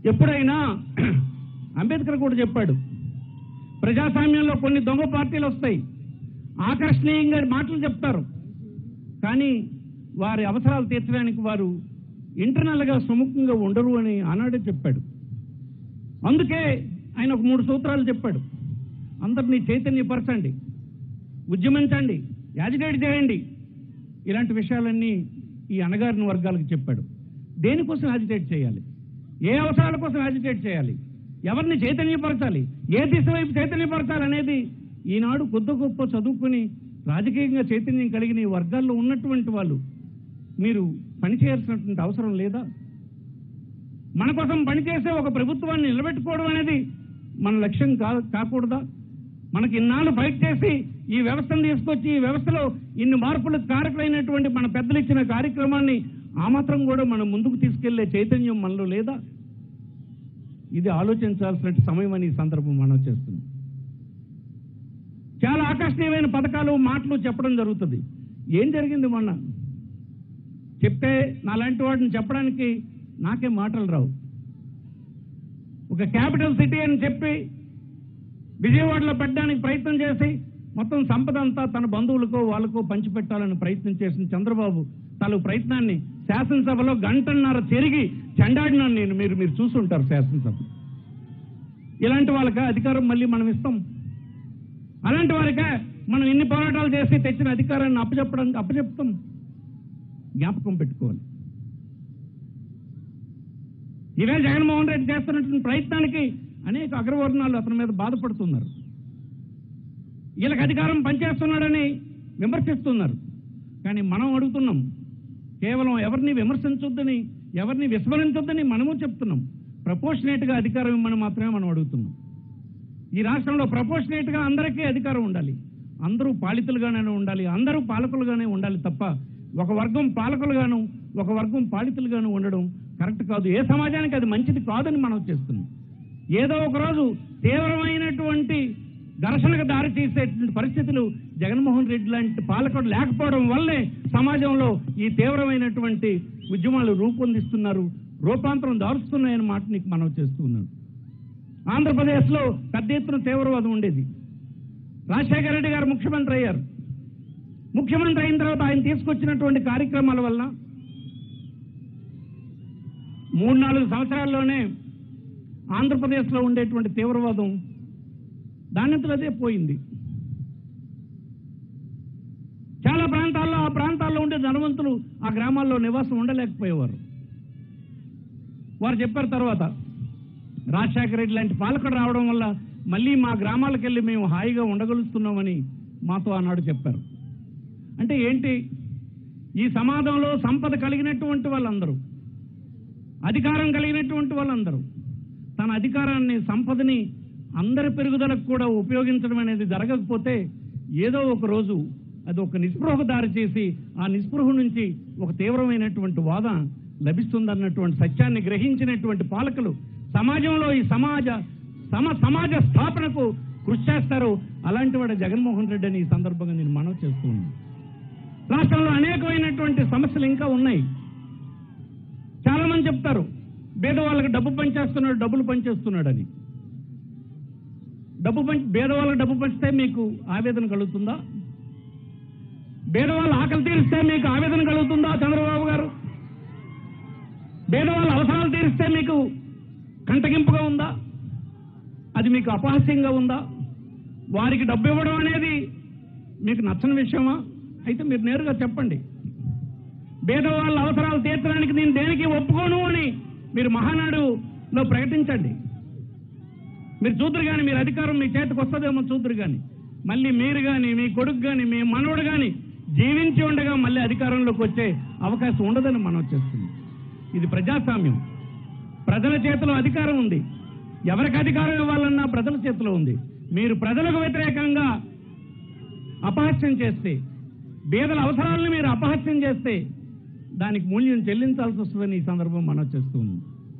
ఎప్పుడైనా అంబేద్కర్ కూడా చెప్పాడు ప్రజాస్వామ్యంలో కొన్ని దొంగ పార్టీలు వస్తాయి ఆకర్షణీయంగా మాటలు చెప్తారు కానీ వారి అవసరాలు తీర్చడానికి వారు ఇంటర్నల్గా సుముఖంగా ఉండరు అని ఆనాడే చెప్పాడు అందుకే ఆయన ఒక మూడు సూత్రాలు చెప్పాడు అందరినీ చైతన్యపరచండి ఉద్యమించండి యాజిటేట్ చేయండి ఇలాంటి విషయాలన్నీ ఈ అణగారిన వర్గాలకు చెప్పాడు దేనికోసం యాజిటేట్ చేయాలి ఏ అవసరాల కోసం యాజిటేట్ చేయాలి ఎవరిని చైతన్యపరచాలి ఏ దిశ వైపు చైతన్యపరచాలి అనేది ఈనాడు కొద్ది గొప్ప చదువుకుని రాజకీయంగా చైతన్యం కలిగిన ఈ వర్గాల్లో ఉన్నటువంటి వాళ్ళు మీరు పనిచేయాల్సినటువంటి అవసరం లేదా మన కోసం పనిచేసే ఒక ప్రభుత్వాన్ని నిలబెట్టుకోవడం అనేది మన లక్ష్యం కా కాకూడదా మనకి ఇన్నాళ్ళు ఫైట్ చేసి ఈ వ్యవస్థను తీసుకొచ్చి ఈ వ్యవస్థలో ఇన్ని మార్పులకు కారకులైనటువంటి మన పెద్దలు ఇచ్చిన కార్యక్రమాన్ని ఆ మాత్రం కూడా మనం ముందుకు తీసుకెళ్లే చైతన్యం మనలో లేదా ఇది ఆలోచించాల్సిన సమయం అని ఈ సందర్భం మనం చేస్తుంది చాలా ఆకర్షణీయమైన పథకాలు మాటలు చెప్పడం జరుగుతుంది ఏం జరిగింది మొన్న చెప్తే నాలాంటి వాడిని చెప్పడానికి నాకే మాటలు రావు ఒక క్యాపిటల్ సిటీ అని చెప్పి విజయవాడలో పెట్టడానికి ప్రయత్నం చేసి మొత్తం సంపద అంతా తన బంధువులకో వాళ్ళకో పంచిపెట్టాలని ప్రయత్నం చేసిన చంద్రబాబు తాలూ ప్రయత్నాన్ని శాసనసభలో గంటన్నర చెరిగి చెండాడినాను నేను మీరు మీరు చూసుంటారు శాసనసభ ఇలాంటి వాళ్ళకి అధికారం మళ్ళీ మనం ఇస్తాం అలాంటి వారికే మనం ఇన్ని పోరాటాలు చేసి తెచ్చిన అధికారాన్ని అప్పచెప్పడం అప్పచెప్తాం జ్ఞాపకం పెట్టుకోవాలి ఇవే జగన్మోహన్ రెడ్డి చేస్తున్నటువంటి ప్రయత్నానికి అనేక అగ్రవర్ణాలు అతని మీద బాధపడుతున్నారు వీళ్ళకి అధికారం పనిచేస్తున్నాడని విమర్శిస్తున్నారు కానీ మనం అడుగుతున్నాం కేవలం ఎవరిని విమర్శించొద్దని ఎవరిని విస్మరించొద్దని మనము చెప్తున్నాం ప్రపోర్షనేట్ గా అధికారం ఇవ్వమని మాత్రమే మనం అడుగుతున్నాం ఈ రాష్ట్రంలో ప్రపోర్షనేట్ గా అందరికీ అధికారం ఉండాలి అందరూ పాలితులుగానే ఉండాలి అందరూ పాలకులుగానే ఉండాలి తప్ప ఒక వర్గం పాలకులుగాను ఒక వర్గం పాలితులుగాను ఉండడం కరెక్ట్ కాదు ఏ సమాజానికి అది మంచిది కాదని మనం చేస్తున్నాం ఏదో ఒక రోజు తీవ్రమైనటువంటి ఘర్షణకు దారి తీసేటువంటి పరిస్థితులు జగన్మోహన్ రెడ్డి లాంటి పాలకుడు లేకపోవడం వల్లే సమాజంలో ఈ తీవ్రమైనటువంటి ఉద్యమాలు రూపొందిస్తున్నారు రూపాంతరం దారుస్తున్నాయని మాట నీకు మనం చేస్తున్నాను ఆంధ్రప్రదేశ్లో పెద్ద ఎత్తున తీవ్రవాదం ఉండేది రాజశేఖర రెడ్డి గారు ముఖ్యమంత్రి అయ్యారు ముఖ్యమంత్రి అయిన తర్వాత ఆయన తీసుకొచ్చినటువంటి కార్యక్రమాల వల్ల మూడు నాలుగు సంవత్సరాల్లోనే ఆంధ్రప్రదేశ్లో ఉండేటువంటి తీవ్రవాదం దానంతలో అదే పోయింది చాలా ప్రాంతాల్లో ఆ ప్రాంతాల్లో ఉండే ధనవంతులు ఆ గ్రామాల్లో నివాసం ఉండలేకపోయేవారు వారు చెప్పారు తర్వాత రాజశేఖర రెడ్డి లాంటి పాలకుడు రావడం వల్ల మళ్ళీ మా గ్రామాలకు వెళ్ళి మేము హాయిగా ఉండగలుగుతున్నామని మాతో ఆనాడు చెప్పారు అంటే ఏంటి ఈ సమాజంలో సంపద కలిగినటువంటి వాళ్ళందరూ అధికారం కలిగినటువంటి వాళ్ళందరూ తన అధికారాన్ని సంపదని అందరి పెరుగుదలకు కూడా ఉపయోగించడం అనేది జరగకపోతే ఏదో ఒక రోజు అది ఒక నిస్పృహకు దారి చేసి ఆ నిస్పృహ నుంచి ఒక తీవ్రమైనటువంటి వాదన లభిస్తుందన్నటువంటి సత్యాన్ని గ్రహించినటువంటి పాలకులు సమాజంలో ఈ సమాజ సమ సమాజ స్థాపనకు కృషి చేస్తారు అలాంటి వాడు జగన్మోహన్ రెడ్డి అని ఈ సందర్భంగా నేను మనవి చేస్తూ ఉన్నాను రాష్ట్రంలో అనేకమైనటువంటి సమస్యలు ఇంకా ఉన్నాయి చాలా మంది చెప్తారు పేదవాళ్ళకి డబ్బు పనిచేస్తున్నాడు డబ్బులు పనిచేస్తున్నాడని డబ్బు పంచి పేదవాళ్ళకి డబ్బు పంచితే మీకు ఆవేదన కలుగుతుందా పేదవాళ్ళ ఆకలి తీరిస్తే మీకు ఆవేదన కలుగుతుందా చంద్రబాబు గారు పేదవాళ్ళ అవసరాలు తీరిస్తే మీకు కంటగింపుగా ఉందా అది మీకు అపహాస్యంగా ఉందా వారికి డబ్బు ఇవ్వడం అనేది మీకు నచ్చని విషయమా అయితే మీరు నేరుగా చెప్పండి పేదవాళ్ళ అవసరాలు తీర్చడానికి నేను దేనికి ఒప్పుకోను అని మీరు మహానాడులో ప్రకటించండి మీరు చూద్దరు కానీ మీరు అధికారం మీ చేతికి వస్తుందేమో చూద్దరు కానీ మళ్ళీ మీరు కానీ మీ కొడుకు కానీ మీ మనవడు కానీ జీవించి ఉండగా మళ్ళీ అధికారంలోకి వచ్చే అవకాశం ఉండదని మనం చేస్తుంది ఇది ప్రజాస్వామ్యం ప్రజల చేతిలో అధికారం ఉంది ఎవరికి అధికారం ఇవ్వాలన్నా ప్రజల చేతిలో ఉంది మీరు ప్రజలకు వ్యతిరేకంగా అపహాస్యం చేస్తే పేదల అవసరాలను మీరు అపహాస్యం చేస్తే దానికి మూల్యం చెల్లించాల్సి వస్తుందని ఈ సందర్భం మనం చేస్తుంది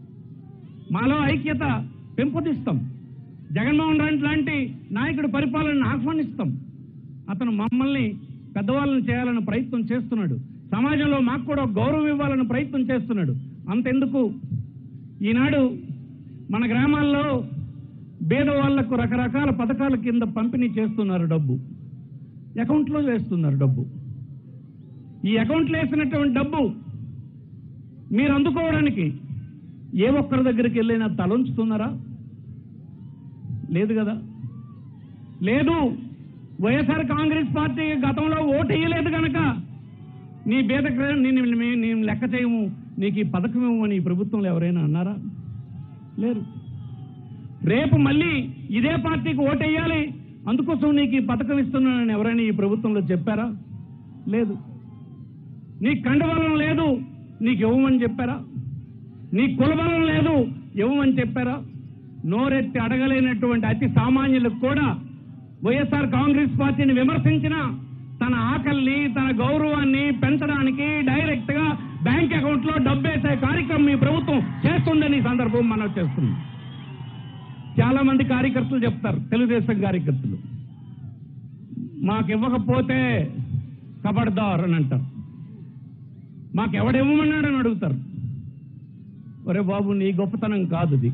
మాలో ఐక్యత పెంపొందిస్తాం జగన్మోహన్ రెడ్డి లాంటి నాయకుడు పరిపాలనను ఆహ్వానిస్తాం అతను మమ్మల్ని పెద్దవాళ్ళని చేయాలని ప్రయత్నం చేస్తున్నాడు సమాజంలో మాకు కూడా గౌరవం ఇవ్వాలని ప్రయత్నం చేస్తున్నాడు అంతెందుకు ఈనాడు మన గ్రామాల్లో పేద వాళ్లకు రకరకాల పథకాల కింద పంపిణీ చేస్తున్నారు డబ్బు అకౌంట్లో వేస్తున్నారు డబ్బు ఈ అకౌంట్లో వేసినటువంటి డబ్బు మీరు అందుకోవడానికి ఏ ఒక్కరి దగ్గరికి వెళ్ళినా తలంచుతున్నారా లేదు కదా లేదు వైఎస్ఆర్ కాంగ్రెస్ పార్టీ గతంలో ఓటు వేయలేదు కనుక నీ బేద నేను నేను లెక్క చేయము నీకు ఈ పథకం ఇవ్వమని ఈ ప్రభుత్వంలో ఎవరైనా అన్నారా లేరు రేపు మళ్ళీ ఇదే పార్టీకి ఓటేయాలి అందుకోసం నీకు ఈ పథకం ఇస్తున్నానని ఎవరైనా ఈ ప్రభుత్వంలో చెప్పారా లేదు నీకు కండబలం లేదు నీకు ఇవ్వమని చెప్పారా నీ కులబలం లేదు ఇవ్వమని చెప్పారా నోరెత్తి అడగలేనటువంటి అతి సామాన్యులకు కూడా వైఎస్ఆర్ కాంగ్రెస్ పార్టీని విమర్శించిన తన ఆకలిని తన గౌరవాన్ని పెంచడానికి డైరెక్ట్ గా బ్యాంక్ అకౌంట్ లో డబ్బేసే కార్యక్రమం ఈ ప్రభుత్వం చేస్తుందని ఈ సందర్భం మనం చేస్తుంది చాలా మంది కార్యకర్తలు చెప్తారు తెలుగుదేశం కార్యకర్తలు మాకు ఇవ్వకపోతే కబడ్దార్ అని అంటారు మాకు ఎవడేమన్నాడని అడుగుతారు ఒరే బాబు నీ గొప్పతనం కాదు ఇది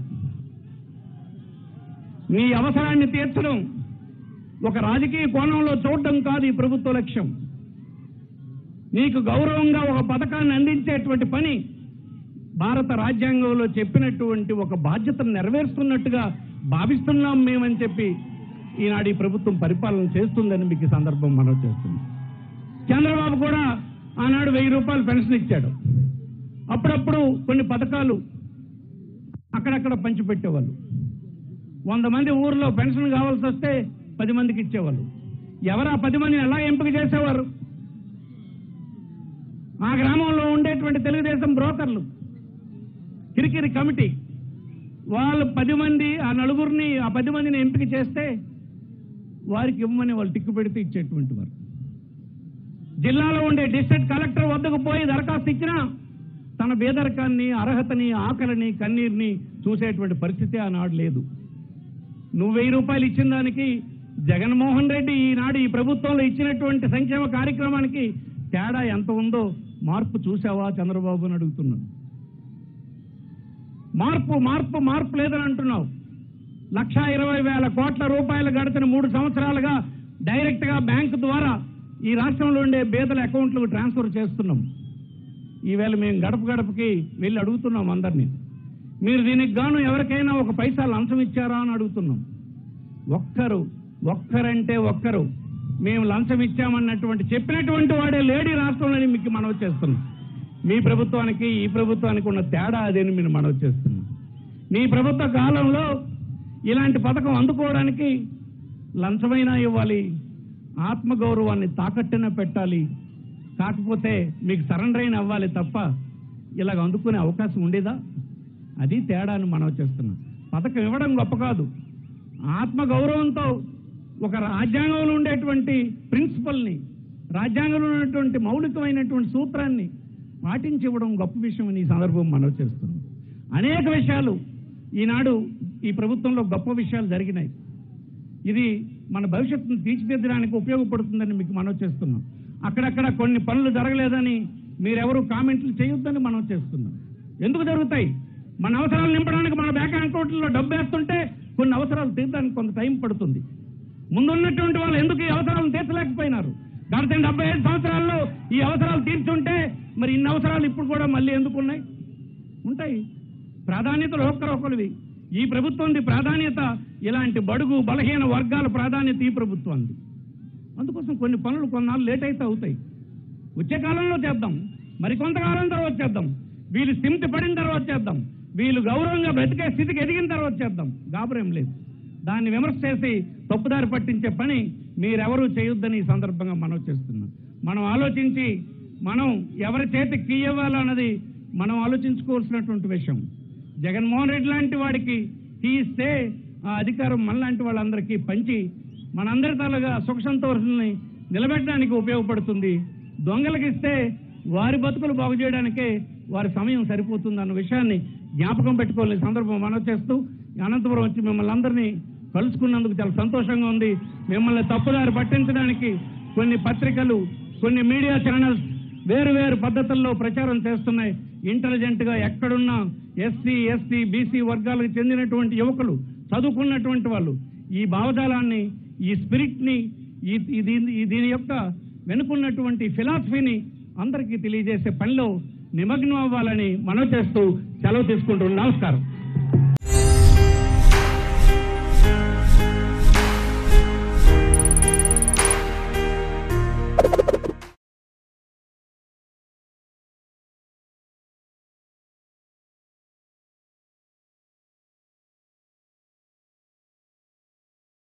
నీ అవసరాన్ని తీర్చడం ఒక రాజకీయ కోణంలో చూడడం కాదు ఈ ప్రభుత్వ లక్ష్యం నీకు గౌరవంగా ఒక పథకాన్ని అందించేటువంటి పని భారత రాజ్యాంగంలో చెప్పినటువంటి ఒక బాధ్యతను నెరవేరుస్తున్నట్టుగా భావిస్తున్నాం మేమని చెప్పి ఈనాడు ఈ ప్రభుత్వం పరిపాలన చేస్తుందని మీకు ఈ సందర్భం మనం చేస్తుంది చంద్రబాబు కూడా ఆనాడు వెయ్యి రూపాయలు పెన్షన్ ఇచ్చాడు అప్పుడప్పుడు కొన్ని పథకాలు అక్కడక్కడ పంచిపెట్టేవాళ్ళు వంద మంది ఊర్లో పెన్షన్ కావాల్సి వస్తే పది మందికి ఇచ్చేవాళ్ళు ఎవరు ఆ పది మందిని ఎలా ఎంపిక చేసేవారు ఆ గ్రామంలో ఉండేటువంటి తెలుగుదేశం బ్రోకర్లు కిరికిరి కమిటీ వాళ్ళు పది మంది ఆ నలుగురిని ఆ పది మందిని ఎంపిక చేస్తే వారికి ఇవ్వమని వాళ్ళు టిక్కు పెడితే ఇచ్చేటువంటి వారు జిల్లాలో ఉండే డిస్ట్రిక్ట్ కలెక్టర్ వద్దకు పోయి దరఖాస్తు ఇచ్చినా తన బేదరకాన్ని అర్హతని ఆకలిని కన్నీరుని చూసేటువంటి పరిస్థితి ఆనాడు లేదు నువ్వు వెయ్యి రూపాయలు ఇచ్చిన దానికి జగన్మోహన్ రెడ్డి ఈనాడు ఈ ప్రభుత్వంలో ఇచ్చినటువంటి సంక్షేమ కార్యక్రమానికి తేడా ఎంత ఉందో మార్పు చూసావా చంద్రబాబు అని అడుగుతున్నాను మార్పు మార్పు మార్పు లేదని అంటున్నావు లక్ష ఇరవై వేల కోట్ల రూపాయలు గడిచిన మూడు సంవత్సరాలుగా డైరెక్ట్ గా బ్యాంకు ద్వారా ఈ రాష్ట్రంలో ఉండే బేదల అకౌంట్లకు ట్రాన్స్ఫర్ చేస్తున్నాం ఈవేళ మేము గడప గడపకి వెళ్ళి అడుగుతున్నాం అందరినీ మీరు దీనికి గాను ఎవరికైనా ఒక పైసా లంచం ఇచ్చారా అని అడుగుతున్నాం ఒక్కరు ఒక్కరంటే ఒక్కరు మేము లంచం ఇచ్చామన్నటువంటి చెప్పినటువంటి వాడే లేడీ రాష్ట్రంలోని మీకు మనవి చేస్తున్నాం మీ ప్రభుత్వానికి ఈ ప్రభుత్వానికి ఉన్న తేడా అదేని మీరు మనవి చేస్తున్నాం మీ ప్రభుత్వ కాలంలో ఇలాంటి పథకం అందుకోవడానికి లంచమైనా ఇవ్వాలి ఆత్మగౌరవాన్ని తాకట్టున పెట్టాలి కాకపోతే మీకు సరెండర్ అయిన అవ్వాలి తప్ప ఇలాగ అందుకునే అవకాశం ఉండేదా అది తేడాను మనం చేస్తున్నాం పథకం ఇవ్వడం గొప్ప కాదు ఆత్మ గౌరవంతో ఒక రాజ్యాంగంలో ఉండేటువంటి ప్రిన్సిపల్ని రాజ్యాంగంలో ఉన్నటువంటి మౌలికమైనటువంటి సూత్రాన్ని పాటించి ఇవ్వడం గొప్ప విషయం అని ఈ సందర్భం మనం చేస్తున్నాం అనేక విషయాలు ఈనాడు ఈ ప్రభుత్వంలో గొప్ప విషయాలు జరిగినాయి ఇది మన భవిష్యత్తును తీర్చిదిద్దడానికి ఉపయోగపడుతుందని మీకు మనం చేస్తున్నాం అక్కడక్కడ కొన్ని పనులు జరగలేదని మీరెవరు కామెంట్లు చేయొద్దని మనం చేస్తున్నాం ఎందుకు జరుగుతాయి మన అవసరాలు నింపడానికి మన బ్యాంక్ అకౌంట్లో డబ్బు వేస్తుంటే కొన్ని అవసరాలు తీర్చడానికి కొంత టైం పడుతుంది ముందున్నటువంటి వాళ్ళు ఎందుకు ఈ అవసరాలను తీర్చలేకపోయినారు గడిచిన డెబ్బై ఐదు సంవత్సరాల్లో ఈ అవసరాలు తీర్చుంటే మరి ఇన్ని అవసరాలు ఇప్పుడు కూడా మళ్ళీ ఎందుకు ఉన్నాయి ఉంటాయి ప్రాధాన్యతలు ఒక్కరొకరివి ఈ ప్రభుత్వంది ప్రాధాన్యత ఇలాంటి బడుగు బలహీన వర్గాల ప్రాధాన్యత ఈ ప్రభుత్వంది అందుకోసం కొన్ని పనులు కొన్నాళ్ళు లేట్ అయితే అవుతాయి వచ్చే కాలంలో చేద్దాం మరి కొంతకాలం తర్వాత చేద్దాం వీళ్ళు స్థిమితి పడిన తర్వాత చేద్దాం వీళ్ళు గౌరవంగా బ్రతికే స్థితికి ఎదిగిన తర్వాత చేద్దాం గాబరేం లేదు దాన్ని విమర్శ చేసి తప్పుదారి పట్టించే పని మీరెవరూ చేయొద్దని ఈ సందర్భంగా మనం చేస్తున్నాం మనం ఆలోచించి మనం ఎవరి చేతికి కీ ఇవ్వాలన్నది మనం ఆలోచించుకోవాల్సినటువంటి విషయం జగన్మోహన్ రెడ్డి లాంటి వాడికి కీ ఇస్తే ఆ అధికారం మనలాంటి వాళ్ళందరికీ పంచి మనందరి తలగా సుఖ సంతోషాలని నిలబెట్టడానికి ఉపయోగపడుతుంది దొంగలకు ఇస్తే వారి బతుకులు బాగు చేయడానికే వారి సమయం సరిపోతుంది అన్న విషయాన్ని జ్ఞాపకం పెట్టుకోవాలని సందర్భం మనం చేస్తూ అనంతపురం వచ్చి మిమ్మల్ని అందరినీ కలుసుకున్నందుకు చాలా సంతోషంగా ఉంది మిమ్మల్ని తప్పుదారి పట్టించడానికి కొన్ని పత్రికలు కొన్ని మీడియా ఛానల్స్ వేరు వేరు పద్ధతుల్లో ప్రచారం చేస్తున్నాయి ఇంటెలిజెంట్ గా ఎక్కడున్నా ఎస్సీ ఎస్టీ బీసీ వర్గాలకు చెందినటువంటి యువకులు చదువుకున్నటువంటి వాళ్ళు ఈ భావజాలాన్ని ఈ స్పిరిట్ ని ఈ ఈ దీని ఈ దీని యొక్క వెనుకున్నటువంటి ఫిలాసఫీని అందరికీ తెలియజేసే పనిలో నిమగ్నం అవ్వాలని మనవి చేస్తూ సెలవు తీసుకుంటున్నాను నమస్కారం